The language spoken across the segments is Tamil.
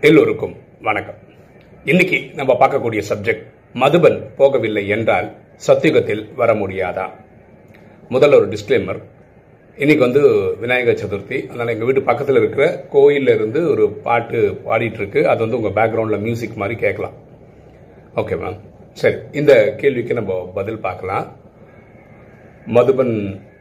எல்லோருக்கும் வணக்கம் இன்னைக்கு நம்ம பார்க்கக்கூடிய சப்ஜெக்ட் மதுபன் போகவில்லை என்றால் சத்தியுகத்தில் வர முடியாதா முதல்ல ஒரு டிஸ்க்ளைமர் இன்னைக்கு வந்து விநாயகர் சதுர்த்தி அதனால எங்க வீட்டு பக்கத்தில் இருக்கிற கோயில்ல இருந்து ஒரு பாட்டு பாடிட்டு இருக்கு அது வந்து உங்க பேக்ரவுண்ட்ல மியூசிக் மாதிரி கேட்கலாம் ஓகே மேம் சரி இந்த கேள்விக்கு நம்ம பதில் பார்க்கலாம் மதுபன்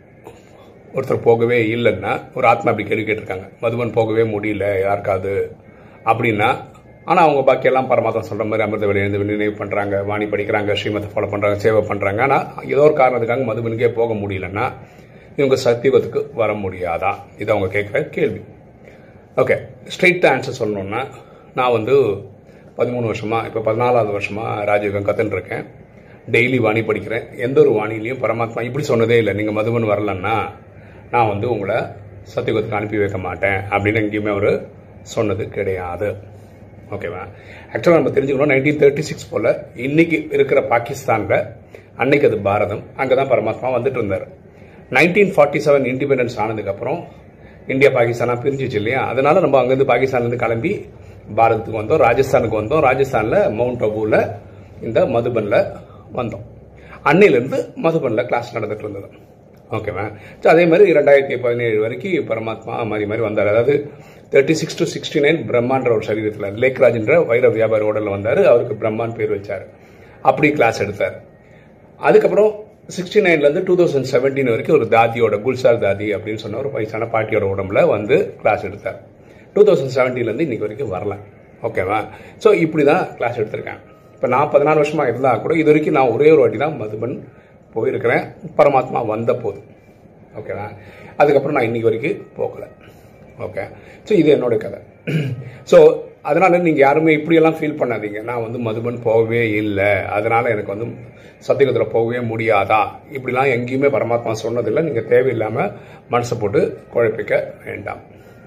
ஒருத்தர் போகவே இல்லைன்னா ஒரு ஆத்மா அப்படி கேள்வி கேட்டிருக்காங்க மதுபன் போகவே முடியல யாருக்காவது அப்படின்னா ஆனால் அவங்க பாக்கியெல்லாம் பரமாத்மா சொல்கிற மாதிரி அமிர்த வெளி எழுந்து நினைவு பண்ணுறாங்க வாணி படிக்கிறாங்க ஸ்ரீமத்தை ஃபாலோ பண்ணுறாங்க சேவை பண்ணுறாங்க ஆனால் ஏதோ ஒரு காரணத்துக்காக மதுபனுக்கே போக முடியலன்னா இவங்க சத்தியுகத்துக்கு வர முடியாதா இது அவங்க கேட்குற கேள்வி ஓகே ஸ்ட்ரெயிட் ஆன்சர் சொல்லணும்னா நான் வந்து பதிமூணு வருஷமா இப்போ பதினாலாவது வருஷமா ராஜயோகம் கத்துன்னு இருக்கேன் டெய்லி வாணி படிக்கிறேன் எந்த ஒரு வாணிலையும் பரமாத்மா இப்படி சொன்னதே இல்லை நீங்கள் மதுபன் வரலன்னா நான் வந்து உங்களை சத்தியுகத்துக்கு அனுப்பி வைக்க மாட்டேன் அப்படின்னு எங்கேயுமே அவர் சொன்னது கிடையாது ஓகேவா ஆக்சுவலாக நம்ம தெரிஞ்சுக்கணும் நைன்டீன் தேர்ட்டி சிக்ஸ் போல் இன்னைக்கு இருக்கிற பாகிஸ்தானில் அன்னைக்கு அது பாரதம் அங்கே தான் பரமாத்மா வந்துட்டு இருந்தார் நைன்டீன் ஃபார்ட்டி செவன் இண்டிபெண்டன்ஸ் ஆனதுக்கப்புறம் இந்தியா பாகிஸ்தானாக பிரிஞ்சிச்சு இல்லையா அதனால நம்ம அங்கேருந்து பாகிஸ்தான்லேருந்து கிளம்பி பாரதத்துக்கு வந்தோம் ராஜஸ்தானுக்கு வந்தோம் ராஜஸ்தானில் மவுண்ட் அபுவில் இந்த மதுபனில் வந்தோம் அன்னையிலேருந்து மதுபனில் கிளாஸ் நடந்துட்டு இருந்தது ஓகேவா ஸோ அதே மாதிரி இரண்டாயிரத்தி பதினேழு வரைக்கும் பரமாத்மா மாறி மாதிரி வந்தார் அதாவது thirty six to sixty nine பிரம்மான்ற ஒரு சரீரத்தில் லேக்ராஜ்ன்ற வைர வியாபார உடலில் வந்தார் அவருக்கு பிரம்மான் பேர் வச்சார் அப்படி கிளாஸ் எடுத்தார் அதுக்கப்புறம் சிக்ஸ்டி நைன்லேருந்து டூ தௌசண்ட் செவன்டீன் வரைக்கும் ஒரு தாதியோட குல்சார் தாதி அப்படின்னு சொன்ன ஒரு வயசான பாட்டியோட உடம்புல வந்து கிளாஸ் எடுத்தார் டூ தௌசண்ட் செவன்டீன்லேருந்து இன்னைக்கு வரைக்கும் வரல ஓகேவா ஸோ இப்படி தான் கிளாஸ் எடுத்திருக்கேன் இப்போ நான் பதினாறு வருஷமா இருந்தால் கூட இது வரைக்கும் நான் ஒரே ஒரு வாட்டி தான் மதுபன் போயிருக்கிறேன் பரமாத்மா வந்த போது ஓகேவா அதுக்கப்புறம் நான் இன்னைக்கு வரைக்கும் போகலை ஓகே ஸோ இது என்னோட கதை ஸோ அதனால நீங்கள் யாருமே இப்படியெல்லாம் ஃபீல் பண்ணாதீங்க நான் வந்து மதுபன் போகவே இல்லை அதனால எனக்கு வந்து சத்தியகத்தில் போகவே முடியாதா இப்படிலாம் எங்கேயுமே பரமாத்மா சொன்னதில்லை நீங்கள் தேவையில்லாமல் மனசை போட்டு குழப்பிக்க வேண்டாம்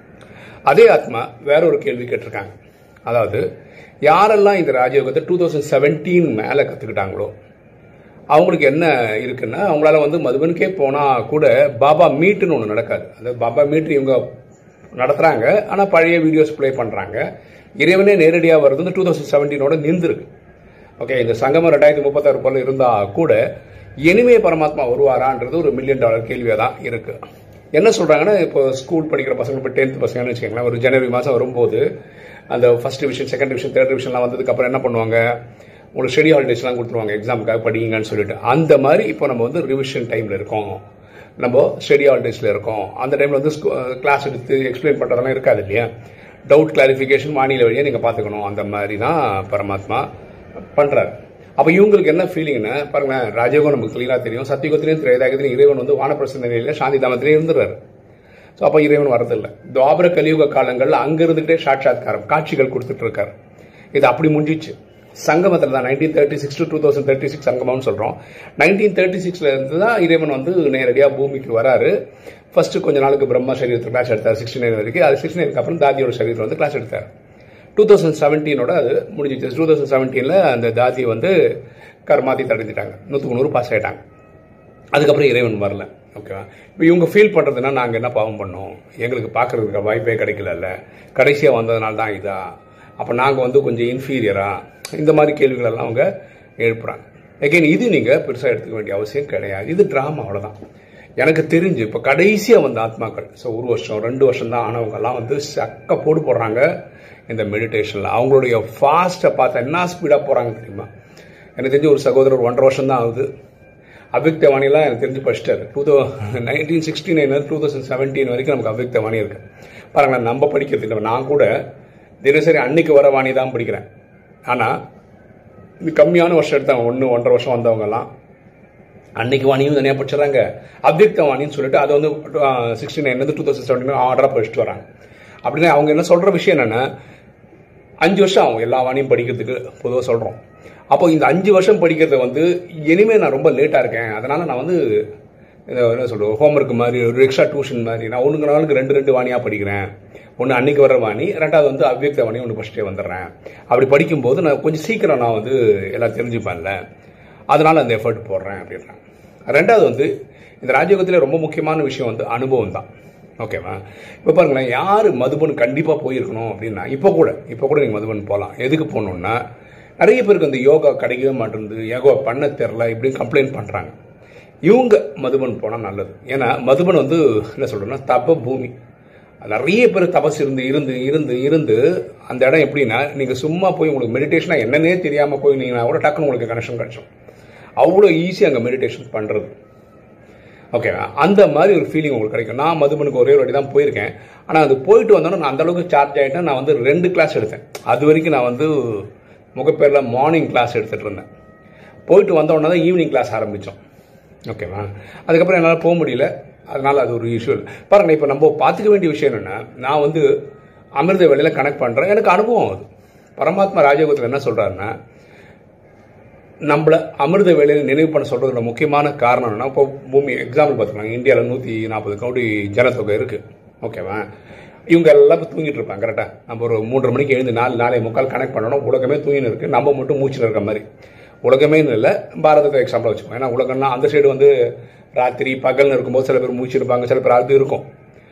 அதே ஆத்மா வேற ஒரு கேள்வி கேட்டிருக்காங்க அதாவது யாரெல்லாம் இந்த ராஜயோகத்தை டூ தௌசண்ட் செவன்டீன் மேலே கற்றுக்கிட்டாங்களோ அவங்களுக்கு என்ன இருக்குன்னா அவங்களால வந்து மதுபனுக்கே போனால் கூட பாபா மீட்டுன்னு ஒன்று நடக்காது அந்த பாபா மீட்டு இவங்க நடத்துகிறாங்க ஆனால் பழைய வீடியோஸ் ப்ளே பண்ணுறாங்க இறைவனே நேரடியாக வருது இந்த டூ தௌசண்ட் செவன்டீனோட நின்றுருக்கு ஓகே இந்த சங்கமம் ரெண்டாயிரத்தி முப்பத்தாறு போல இருந்தால் கூட இனிமே பரமாத்மா வருவாரான்றது ஒரு மில்லியன் டாலர் கேள்வியாக தான் இருக்கு என்ன சொல்றாங்கன்னா இப்போ ஸ்கூல் படிக்கிற பசங்க இப்போ டென்த் பசங்கன்னு வச்சுக்கோங்களேன் ஒரு ஜனவரி மாதம் வரும்போது அந்த first division second division third டிவிஷன்லாம் வந்ததுக்கு அப்புறம் என்ன பண்ணுவாங்க உங்களுக்கு ஸ்டடி ஹாலிடேஸ்லாம் கொடுத்துருவாங்க எக்ஸாமுக்காக படிங்கன்னு சொல்லிட்டு அந்த மாதிரி இப்போ நம்ம வந்து ரிவிஷன் டைமில் இருக்கோம் நம்ம ஸ்டடி ஹாலிடேஸில் இருக்கோம் அந்த டைமில் வந்து கிளாஸ் எடுத்து எக்ஸ்பிளைன் பண்ணுறதெல்லாம் இருக்காது இல்லையா டவுட் கிளாரிஃபிகேஷன் வானிலை வழியாக நீங்கள் பார்த்துக்கணும் அந்த மாதிரி தான் பரமாத்மா பண்ணுறாரு அப்போ இவங்களுக்கு என்ன ஃபீலிங்னா பாருங்களேன் ராஜயோகம் நமக்கு கிளியராக தெரியும் சத்தியுகத்திலையும் திரேதாயகத்திலையும் இறைவன் வந்து வானப்பிரசந்த நிலையில் சாந்தி தாமத்திலையும் இருந்துறாரு ஸோ அப்போ இறைவன் வரதில்லை துவாபர கலியுக காலங்களில் அங்க இருந்துகிட்டே சாட்சாத்காரம் காட்சிகள் கொடுத்துட்டு இருக்காரு இது அப்படி முடிஞ்சிச்சு சங்கமத்தில் தான் nineteen thirty six to two thousand thirty six சங்கமம்னு சொல்கிறோம் நைன்டீன் தேர்ட்டி சிக்ஸ்ல இருந்து தான் இறைவன் வந்து நேரடியாக பூமிக்கு வராரு ஃபர்ஸ்ட் கொஞ்ச நாளுக்கு பிரம்மா சரீரத்தில் கிளாஸ் எடுத்தார் சிக்ஸ்டி நைன் வரைக்கும் அது சிக்ஸ்டி நைனுக்கு அப்புறம் தாதியோட சரீரத்தில் வந்து கிளாஸ் எடுத்தார் டூ தௌசண்ட் செவன்டீனோட அது முடிஞ்சிச்சு டூ தௌசண்ட் செவன்டீனில் அந்த தாதி வந்து கர்மாதி தடைஞ்சிட்டாங்க நூற்றுக்கு நூறு பாஸ் ஆகிட்டாங்க அதுக்கப்புறம் இறைவன் வரல ஓகேவா இப்போ இவங்க ஃபீல் பண்ணுறதுனா நாங்கள் என்ன பாவம் பண்ணோம் எங்களுக்கு பார்க்கறதுக்கு வாய்ப்பே கிடைக்கலல்ல கடைசியாக வந்ததுனால தான் இதா அப்போ நாங்கள் வந்து கொஞ்சம் இன்ஃபீரியரா இந்த மாதிரி கேள்விகள் எல்லாம் அவங்க எழுப்புறாங்க எகைன் இது நீங்கள் பெருசாக எடுத்துக்க வேண்டிய அவசியம் கிடையாது இது ட்ராமா அவ்வளோதான் எனக்கு தெரிஞ்சு இப்போ கடைசியாக வந்த ஆத்மாக்கள் ஸோ ஒரு வருஷம் ரெண்டு வருஷம் தான் ஆனவங்கெல்லாம் வந்து சக்க போடு போடுறாங்க இந்த மெடிடேஷனில் அவங்களுடைய ஃபாஸ்ட்டை பார்த்தா என்ன ஸ்பீடாக போகிறாங்க தெரியுமா எனக்கு தெரிஞ்சு ஒரு சகோதரர் ஒன்றரை வருஷம் தான் ஆகுது அவ்யக்த வாணிலாம் எனக்கு தெரிஞ்சு படிச்சிட்டாரு two thou nineteen sixty nine two thousand seventeen வரைக்கும் நமக்கு அவ்யக்த வாணி இருக்கு பாருங்களேன் நம்ம படிக்கிறது இல்லை நான் கூட தினசரி அன்னைக்கு வர வாணி தான் படிக்கிறேன் ஆனால் இது கம்மியான வருஷம் எடுத்தாங்க ஒன்று ஒன்றரை வருஷம் வந்தவங்கலாம் அன்னைக்கு வாணியும் தனியாக படிச்சிடறாங்க அவ்யக்த வாணின்னு சொல்லிட்டு அதை வந்து சிக்ஸ்டி நைன்லேருந்து டூ தௌசண்ட் செவன்டீன் ஆர்டராக படிச்சுட்டு வராங்க அப்படின்னா அவங்க என்ன சொல்கிற விஷயம் என்னென்னா அஞ்சு வருஷம் ஆகும் எல்லா வாணியும் படிக்கிறதுக்கு பொதுவாக சொல்கிறோம் அப்போ இந்த அஞ்சு வருஷம் படிக்கிறது வந்து இனிமேல் நான் ரொம்ப லேட்டாக இருக்கேன் அதனால் நான் வந்து என்ன சொல்கிறது ஹோம்ஒர்க் மாதிரி ஒரு எக்ஸ்ட்ரா டியூஷன் மாதிரி நான் ஒன்று நாளுக்கு ரெண்டு ரெண்டு வாணியாக படிக்கிறேன் ஒன்று அன்னைக்கு வர வாணி ரெண்டாவது வந்து அவ்வியக்த வாணி ஒன்று ஃபஸ்ட்டே வந்துடுறேன் அப்படி படிக்கும்போது நான் கொஞ்சம் சீக்கிரம் நான் வந்து எல்லாம் தெரிஞ்சுப்பேன்ல அதனால் அந்த எஃபர்ட் போடுறேன் அப்படின்றேன் ரெண்டாவது வந்து இந்த ராஜயோகத்தில் ரொம்ப முக்கியமான விஷயம் வந்து அனுபவம் தான் ஓகேவா இப்போ பாருங்களேன் யார் மதுபன் கண்டிப்பாக போயிருக்கணும் அப்படின்னா இப்போ கூட இப்போ கூட நீங்கள் மதுபன் போகலாம் எதுக்கு போகணுன்னா நிறைய பேருக்கு அந்த யோகா கிடைக்கவே மாட்டேங்குது யோகா பண்ண தெரில இப்படின்னு கம்ப்ளைண்ட் பண்ணுறாங்க இவங்க மதுபன் போனால் நல்லது ஏன்னா மதுபன் வந்து என்ன சொல்கிறேன்னா தப பூமி நிறைய பேர் தபஸ் இருந்து இருந்து இருந்து இருந்து அந்த இடம் எப்படின்னா நீங்கள் சும்மா போய் உங்களுக்கு மெடிடேஷனாக என்னன்னே தெரியாமல் போய் நீங்கன்னா கூட டக்குன்னு உங்களுக்கு கனெக்ஷன் கிடச்சிடும் அவ்வளோ ஈஸி அங்கே மெடிடேஷன் பண்ணுறது ஓகேவா அந்த மாதிரி ஒரு ஃபீலிங் உங்களுக்கு கிடைக்கும் நான் மதுபனுக்கு ஒரே ஒரு வாட்டி தான் போயிருக்கேன் ஆனால் அது போயிட்டு வந்தோன்னே நான் அந்த அளவுக்கு சார்ஜ் ஆகிட்டேன் நான் வந்து ரெண்டு கிளாஸ் எடுத்தேன் அது வரைக்கும் நான் வந்து முகப்பேரில் மார்னிங் கிளாஸ் எடுத்துகிட்டு இருந்தேன் போயிட்டு வந்த உடனே தான் ஈவினிங் கிளாஸ் ஆரம்பித்தோம் ஓகேவா அதுக்கப்புறம் என்னால் போக முடியல அதனால் அது ஒரு இஷ்யூ பாருங்க இப்போ நம்ம பார்த்துக்க வேண்டிய விஷயம் என்னென்னா நான் வந்து அமிர்த வேலையில் கனெக்ட் பண்ணுறேன் எனக்கு அனுபவம் அது பரமாத்மா ராஜயோகத்தில் என்ன சொல்கிறாருன்னா நம்மள அமிர்த வேலையில் நினைவு பண்ண சொல்றதோட முக்கியமான காரணம் என்னன்னா இப்போ பூமி எக்ஸாம்பிள் பார்த்துக்கலாம் இந்தியாவில் நூற்றி நாற்பது கோடி ஜனத்தொகை இருக்கு ஓகேவா இவங்க எல்லாம் இப்போ தூங்கிட்டு இருப்பாங்க கரெக்டாக நம்ம ஒரு மூன்றரை மணிக்கு எழுந்து நாலு நாளை முக்கால் கனெக்ட் பண்ணணும் உலகமே தூங்கின்னு இருக்கு நம்ம மட்டும் மூச்சில் இருக்க மாதிரி உலகமே இல்லை பாரதத்தை எக்ஸாம்பிள் வச்சுக்கோங்க ஏன்னா உலகம்னா அந்த சைடு வந்து ராத்திரி பகல்னு இருக்கும்போது சில பேர் மூச்சு இருப்பாங்க சில பேர் அது இருக்கும்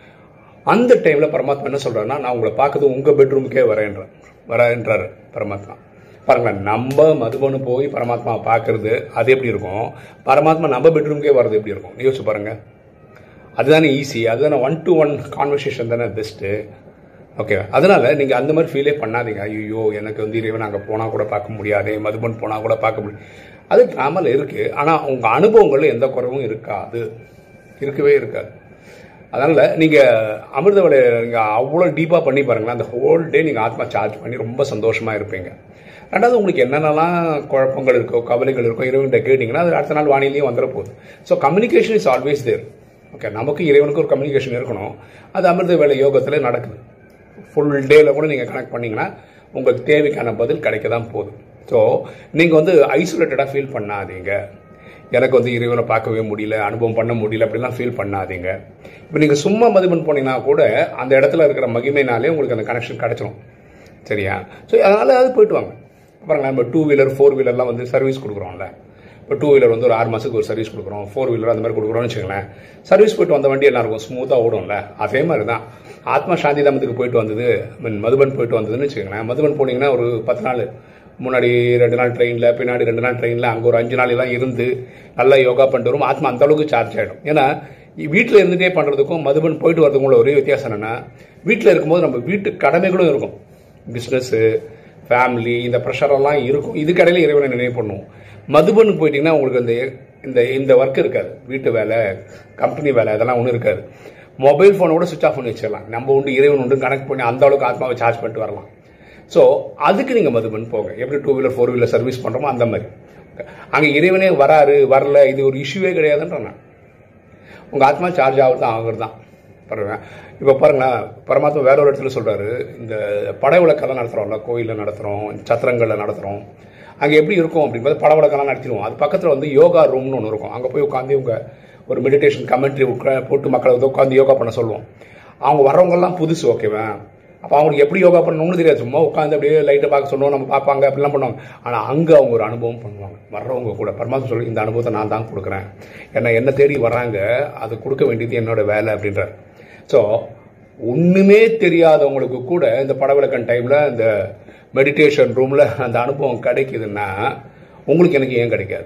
அந்த டைமில் பரமாத்மா என்ன சொல்கிறாருன்னா நான் உங்களை பார்க்கறது உங்கள் பெட்ரூமுக்கே வரேன்ற வரேன்றாரு பரமாத்மா பாருங்களேன் நம்ம மதுபனு போய் பரமாத்மா பார்க்கறது அது எப்படி இருக்கும் பரமாத்மா நம்ம பெட்ரூமுக்கே வர்றது எப்படி இருக்கும் யோசிச்சு பாருங்க அதுதானே ஈஸி அதுதானே ஒன் டு ஒன் கான்வர்சேஷன் தானே பெஸ்ட்டு ஓகே அதனால நீங்கள் அந்த மாதிரி ஃபீலே பண்ணாதீங்க ஐயோ எனக்கு வந்து இறைவன் அங்கே போனால் கூட பார்க்க முடியாது மதுபன் போனால் கூட பார்க்க முடியாது அது ட்ராமாவில் இருக்குது ஆனால் உங்கள் அனுபவங்களில் எந்த குறைவும் இருக்காது இருக்கவே இருக்காது அதனால் நீங்கள் அமிர்த வேலையை நீங்கள் அவ்வளோ டீப்பாக பண்ணி பாருங்களேன் அந்த ஹோல் டே நீங்கள் ஆத்மா சார்ஜ் பண்ணி ரொம்ப சந்தோஷமாக இருப்பீங்க ரெண்டாவது உங்களுக்கு என்னென்னலாம் குழப்பங்கள் இருக்கோ கவலைகள் இருக்கோ இறைவன்கிட்ட கேட்டிங்கன்னா அது அடுத்த நாள் வானிலையும் வந்துட போகுது so communication is always there okay நமக்கு இறைவனுக்கு ஒரு கம்யூனிகேஷன் இருக்கணும் அது அமிர்த வேலை யோகத்தில் நடக்குது ஃபுல் டேல கூட நீங்கள் கனெக்ட் பண்ணீங்கன்னா உங்களுக்கு தேவைக்கான பதில் கிடைக்க தான் போகுது ஸோ நீங்கள் வந்து ஐசோலேட்டடாக ஃபீல் பண்ணாதீங்க எனக்கு வந்து இறைவனை பார்க்கவே முடியல அனுபவம் பண்ண முடியல அப்படிலாம் ஃபீல் பண்ணாதீங்க இப்போ நீங்கள் சும்மா மதிப்பெண் போனீங்கன்னா கூட அந்த இடத்துல இருக்கிற மகிமைனாலே உங்களுக்கு அந்த கனெக்ஷன் கிடைச்சிடும் சரியா ஸோ அதனால் அது போயிட்டு வாங்க அப்புறம் நம்ம டூ வீலர் ஃபோர் வீலர்லாம் வந்து சர்வீஸ் கொடுக்குறோம்ல இப்போ டூ வீலர் வந்து ஒரு ஆறு மாதத்துக்கு ஒரு சர்வீஸ் கொடுக்குறோம் ஃபோர் வீலர் அந்த மாதிரி கொடுக்குறோம்னு வச்சுக்கோங்களேன் சர்வீஸ் போயிட்டு வந்த வண்டி எல்லாம் இருக்கும் ஸ்மூத்தாக ஓடும்ல அதே மாதிரி தான் ஆத்மா சாந்தி தாமத்துக்கு போயிட்டு வந்தது மீன் மதுபன் போயிட்டு வந்ததுன்னு வச்சுக்கோங்களேன் மதுபன் போனீங்கன்னா ஒரு பத்து நாள் முன்னாடி ரெண்டு நாள் ட்ரெயினில் பின்னாடி ரெண்டு நாள் ட்ரெயினில் அங்கே ஒரு அஞ்சு நாள் எல்லாம் இருந்து நல்லா யோகா பண்ணிட்டு வரும் ஆத்மா அந்த அளவுக்கு சார்ஜ் ஆகிடும் ஏன்னா வீட்டில் இருந்துகிட்டே பண்ணுறதுக்கும் மதுபன் போயிட்டு வரதுக்கும் உள்ள ஒரே வித்தியாசம் என்னென்னா வீட்டில் இருக்கும்போது நம்ம வீட்டு கடமைகளும் இருக்கும் பிஸ்னஸ்ஸு ஃபேமிலி இந்த ப்ரெஷரெல்லாம் இருக்கும் இதுக்கடையில் இறைவனை நினைவு பண்ணுவோம் மதுபனுக்கு போயிட்டீங்கன்னா உங்களுக்கு இந்த இந்த இந்த ஒர்க் இருக்காது வீட்டு வேலை கம்பெனி வேலை இதெல்லாம் ஒன்றும் இருக்காது மொபைல் ஃபோனை கூட சுவிச் ஆஃப் பண்ணி வச்சிடலாம் நம்ம உண்டு இறைவன் உண்டு கனெக்ட் பண்ணி அந்த அளவுக்கு ஆத்மாவை சார்ஜ் பண்ணிட்டு வரலாம் ஸோ அதுக்கு நீங்கள் மதுபன் போங்க எப்படி two wheeler four wheeler service பண்ணுறோமோ அந்த மாதிரி அங்கே இறைவனே வராரு வரல இது ஒரு இஷ்யூவே கிடையாதுன்றேன் நான் உங்கள் ஆத்மா சார்ஜ் ஆகுறது தான் ஆகுறது தான் பாருங்க இப்போ பாருங்களேன் பரமாத்மா வேற ஒரு இடத்துல சொல்கிறாரு இந்த படை விளக்கெல்லாம் நடத்துகிறோம்ல கோயிலில் நடத்துகிறோம் சத்திரங்களில் நடத்துகிறோம் அங்கே எப்படி இருக்கும் அப்படிங்கிறது பட விளக்கெல்லாம் நடத்திடுவோம் அது பக்கத்தில் வந்து யோகா ரூம்னு ஒன்று இருக்கும் அங்கே போய் உட்காந்து இவங்க ஒரு மெடிடேஷன் கமெண்ட்ரி போட்டு மக்களை வந்து உட்காந்து யோகா பண்ண சொல்லுவோம் அவங்க வரவங்கெல்லாம் புதுசு ஓகேவா அப்போ அவங்களுக்கு எப்படி யோகா பண்ணணும்னு தெரியாது சும்மா உட்காந்து அப்படியே லைட்டை பார்க்க சொன்னோம் நம்ம பார்ப்பாங்க அப்படிலாம் பண்ணுவாங்க ஆனால் அங்கே அவங்க ஒரு அனுபவம் பண்ணுவாங்க வர்றவங்க கூட பரமாத்மா சொல்லி இந்த அனுபவத்தை நான் தான் கொடுக்குறேன் ஏன்னா என்ன தேடி வர்றாங்க அது கொடுக்க வேண்டியது என்னோட வேலை அப்படின்றார் ஸோ ஒன்றுமே தெரியாதவங்களுக்கு கூட இந்த படவிளக்கன் டைமில் இந்த மெடிடேஷன் ரூமில் அந்த அனுபவம் கிடைக்குதுன்னா உங்களுக்கு எனக்கு ஏன் கிடைக்காது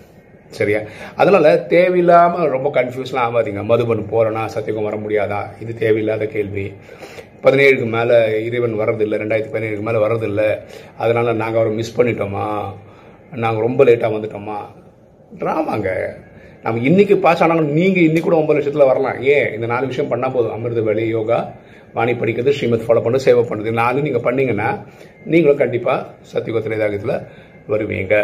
சரியா அதனால தேவையில்லாமல் ரொம்ப கன்ஃபியூஸ்லாம் ஆகாதீங்க மதுபன் போகிறேன்னா சத்தியகம் வர முடியாதா இது தேவையில்லாத கேள்வி பதினேழுக்கு மேலே இறைவன் வர்றதில்லை ரெண்டாயிரத்தி பதினேழுக்கு மேலே வர்றதில்லை அதனால் நாங்கள் அவரை மிஸ் பண்ணிட்டோமா நாங்கள் ரொம்ப லேட்டாக வந்துட்டோமா ட்ராமாங்க நம்ம இன்னைக்கு பாஸ் ஆனாலும் நீங்கள் இன்னைக்கு கூட ஒன்பது லட்சத்தில் வரலாம் ஏன் இந்த நாலு விஷயம் பண்ணால் போதும் அமிர்த வேலை யோகா வாணி படிக்கிறது ஸ்ரீமத் ஃபாலோ பண்ண சேவை பண்ணுறது நாலு நீங்கள் பண்ணீங்கன்னா நீங்களும் கண்டிப்பாக சத்தியுகத்தில் இதாகத்தில் வருவீங்க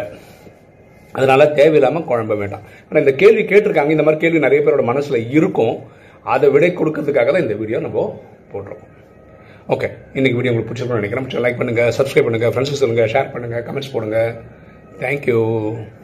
அதனால தேவையில்லாமல் குழம்ப வேண்டாம் ஆனால் இந்த கேள்வி கேட்டிருக்காங்க இந்த மாதிரி கேள்வி நிறைய பேரோட மனசில் இருக்கும் அதை விடை கொடுக்கறதுக்காக தான் இந்த வீடியோ நம்ம போடுறோம் ஓகே இன்னைக்கு வீடியோ உங்களுக்கு பிடிச்சிருக்கோம்னு நினைக்கிறேன் லைக் பண்ணுங்கள் சப்ஸ்கிரைப் பண்ணுங்கள் ஃப்ரெண்ட்ஸுக்கு சொல்லுங்கள் ஷேர் பண்ணுங்கள் கமெண்ட்ஸ் போடுங்க தேங்க்யூ